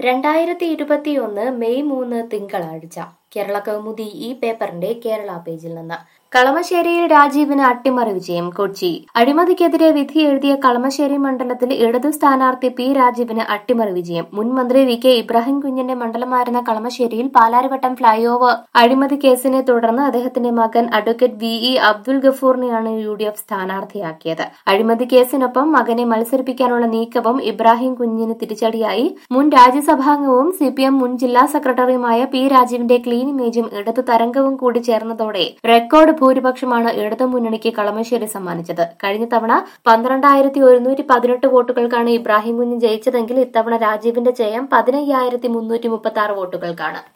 രണ്ടായിരത്തി ഇരുപത്തിയൊന്ന് മെയ് മൂന്ന് തിങ്കളാഴ്ച കേരള കൗമുദി ഈ പേപ്പറിന്റെ കേരള പേജിൽ നിന്ന് കളമശ്ശേരിയിൽ രാജീവിന് അട്ടിമറി വിജയം കൊച്ചി അഴിമതിക്കെതിരെ വിധി എഴുതിയ കളമശ്ശേരി മണ്ഡലത്തിൽ ഇടതു സ്ഥാനാർത്ഥി പി രാജീവിന് അട്ടിമറി വിജയം മുൻ മന്ത്രി വി കെ ഇബ്രാഹിം കുഞ്ഞിന്റെ മണ്ഡലമായിരുന്ന കളമശ്ശേരിയിൽ പാലാരിവട്ടം ഫ്ളൈ ഓവർ അഴിമതി കേസിനെ തുടർന്ന് അദ്ദേഹത്തിന്റെ മകൻ അഡ്വക്കേറ്റ് വി ഇ അബ്ദുൽ ഗഫൂറിനെയാണ് യു ഡി എഫ് സ്ഥാനാർത്ഥിയാക്കിയത് അഴിമതി കേസിനൊപ്പം മകനെ മത്സരിപ്പിക്കാനുള്ള നീക്കവും ഇബ്രാഹിം കുഞ്ഞിന് തിരിച്ചടിയായി മുൻ രാജ്യസഭാംഗവും സി പി എം മുൻ ജില്ലാ സെക്രട്ടറിയുമായ പി രാജീവിന്റെ ക്ലീൻ ഇമേജും ഇടതു തരംഗവും കൂടി ചേർന്നതോടെ റെക്കോർഡ് ഭൂരിപക്ഷമാണ് ഇടതു മുന്നണിക്ക് കളമശ്ശേരി സമ്മാനിച്ചത് കഴിഞ്ഞ തവണ പന്ത്രണ്ടായിരത്തി ഒരുന്നൂറ്റി പതിനെട്ട് വോട്ടുകൾക്കാണ് ഇബ്രാഹിം കുഞ്ഞ് ജയിച്ചതെങ്കിൽ ഇത്തവണ രാജീവിന്റെ ജയം പതിനയ്യായിരത്തി മുന്നൂറ്റി മുപ്പത്തി ആറ് വോട്ടുകൾക്കാണ്